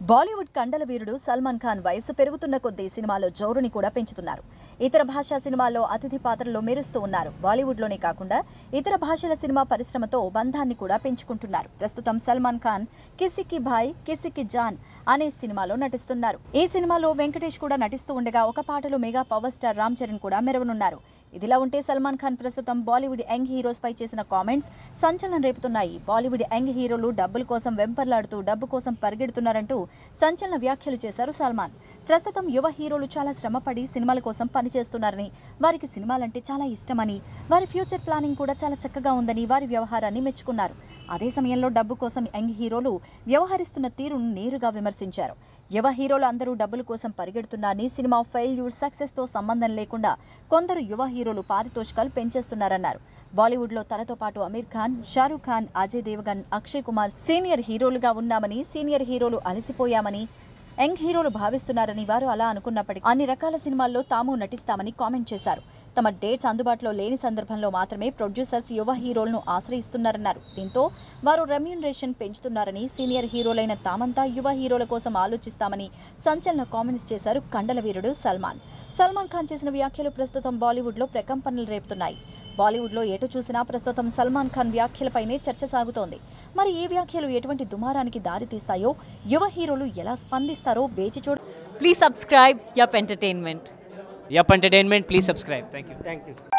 బాలీవుడ్ కండల వీరుడు సల్మాన్ ఖాన్ వయసు పెరుగుతున్న కొద్దీ సినిమాలో జోరుని కూడా పెంచుతున్నారు ఇతర భాషా సినిమాల్లో అతిథి పాత్రలో మెరుస్తూ ఉన్నారు బాలీవుడ్ లోనే కాకుండా ఇతర భాషల సినిమా పరిశ్రమతో బంధాన్ని కూడా పెంచుకుంటున్నారు ప్రస్తుతం సల్మాన్ ఖాన్ కిసికి భాయ్ కిసికి జాన్ అనే సినిమాలో నటిస్తున్నారు ఈ సినిమాలో వెంకటేష్ కూడా నటిస్తూ ఉండగా ఒక పాటలో mega power star Ram Charan కూడా మెరవనున్నారు ఇదిలా ఉంటే సల్మాన్ ఖాన్ ప్రస్తుతం బాలీవుడ్ యంగ్ హీరోస్ పై చేసిన కామెంట్స్ సంచలనం రేపుతున్నాయి బాలీవుడ్ యంగ్ హీరోలు డబ్బుల కోసం వెంపర్లాడుతూ డబ్బు కోసం పరిగెడుతున్నారంటూ సంచలన వ్యాఖ్యలు చేశారు సల్మాన్ ప్రస్తుతం యువ హీరోలు చాలా శ్రమపడి సినిమాల కోసం పనిచేస్తున్నారని వారికి సినిమాలంటే చాలా ఇష్టమని వారి ఫ్యూచర్ ప్లానింగ్ కూడా చాలా చక్కగా ఉందని వారి వ్యవహారాన్ని మెచ్చుకున్నారు అదే సమయంలో డబ్బు కోసం యంగ్ హీరోలు వ్యవహరిస్తున్న తీరును నేరుగా విమర్శించారు యువ హీరోలు అందరూ డబ్బుల కోసం పరిగెడుతున్నారని సినిమా ఫెయిల్యూర్ సక్సెస్ తో సంబంధం లేకుండా కొందరు యువ హీరోలు పారితోషికాలు పెంచేస్తున్నారన్నారు బాలీవుడ్ లో తనతో పాటు అమీర్ ఖాన్ షారూక్ ఖాన్ అజయ్ దేవగన్ అక్షయ్ కుమార్ సీనియర్ హీరోలుగా ఉన్నామని సీనియర్ హీరోలు అలసిపోయామని యంగ్ హీరోలు భావిస్తున్నారని వారు అలా అనుకున్నప్పటికీ అన్ని రకాల సినిమాల్లో తాము నటిస్తామని కామెంట్ చేశారు తమ డేట్స్ అందుబాటులో లేని సందర్భంలో మాత్రమే ప్రొడ్యూసర్స్ యువ హీరోలను ఆశ్రయిస్తున్నారన్నారు దీంతో వారు రెమ్యూనరేషన్ పెంచుతున్నారని సీనియర్ హీరోలైన తామంతా యువ హీరోల కోసం ఆలోచిస్తామని సంచలన కామెంట్స్ చేశారు కండల వీరుడు సల్మాన్ సల్మాన్ ఖాన్ చేసిన వ్యాఖ్యలు ప్రస్తుతం బాలీవుడ్ లో ప్రకంపనలు రేపుతున్నాయి బాలీవుడ్ లో ఎటు చూసినా ప్రస్తుతం సల్మాన్ ఖాన్ వ్యాఖ్యలపైనే చర్చ సాగుతోంది మరి ఈ వ్యాఖ్యలు ఎటువంటి దుమారానికి దారితీస్తాయో యువ హీరోలు ఎలా స్పందిస్తారో వేచి చూడ Please subscribe Yup Entertainment. Yup Entertainment, please subscribe. Thank you. Thank you.